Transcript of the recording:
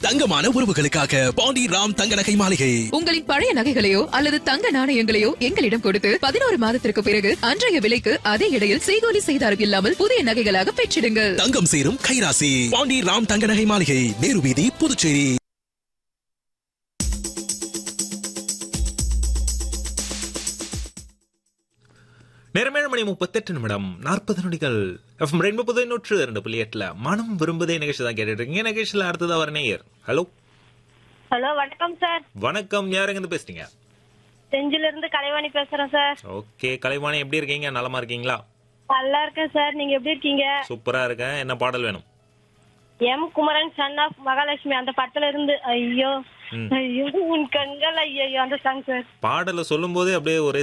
தங்கமான உறவுகளுக்காக பாண்டி ராம் தங்க நகை மாளிகை உங்களின் பழைய நகைகளையோ அல்லது தங்க நாணயங்களையோ எங்களிடம் கொடுத்து பதினோரு மாதத்திற்கு பிறகு அன்றைய விலைக்கு அதே இடையில் செய்கூலி செய்தாரம் இல்லாமல் புதிய நகைகளாக பெற்றிடுங்கள் தங்கம் சேரும் கைராசி பாண்டி ராம் தங்க நகை மாளிகை நேரு வீதி புதுச்சேரி நேரமேழு மணி முப்பத்தெட்டு நிமிடம் நாற்பது நொடிகள் எஃப்எம் ரெண்டு முப்பது நூற்று ரெண்டு புள்ளி எட்டுல மனம் விரும்புதே நிகழ்ச்சி தான் கேட்டுட்டு இருக்கீங்க நிகழ்ச்சியில அடுத்ததா வர நேயர் ஹலோ ஹலோ வணக்கம் சார் வணக்கம் யாருங்க இருந்து பேசுறீங்க செஞ்சில இருந்து கலைவாணி பேசுறேன் சார் ஓகே கலைவாணி எப்படி இருக்கீங்க நலமா இருக்கீங்களா நல்லா இருக்கேன் சார் நீங்க எப்படி இருக்கீங்க சூப்பரா இருக்கேன் என்ன பாடல் வேணும் M Kumaran son of Mahalakshmi அந்த படத்துல இருந்து ஐயோ ம். ஐயோ உன் கண்கள் ஐயோ அந்த சாங் சார் பாடலை சொல்லும் போதே அப்படியே ஒரே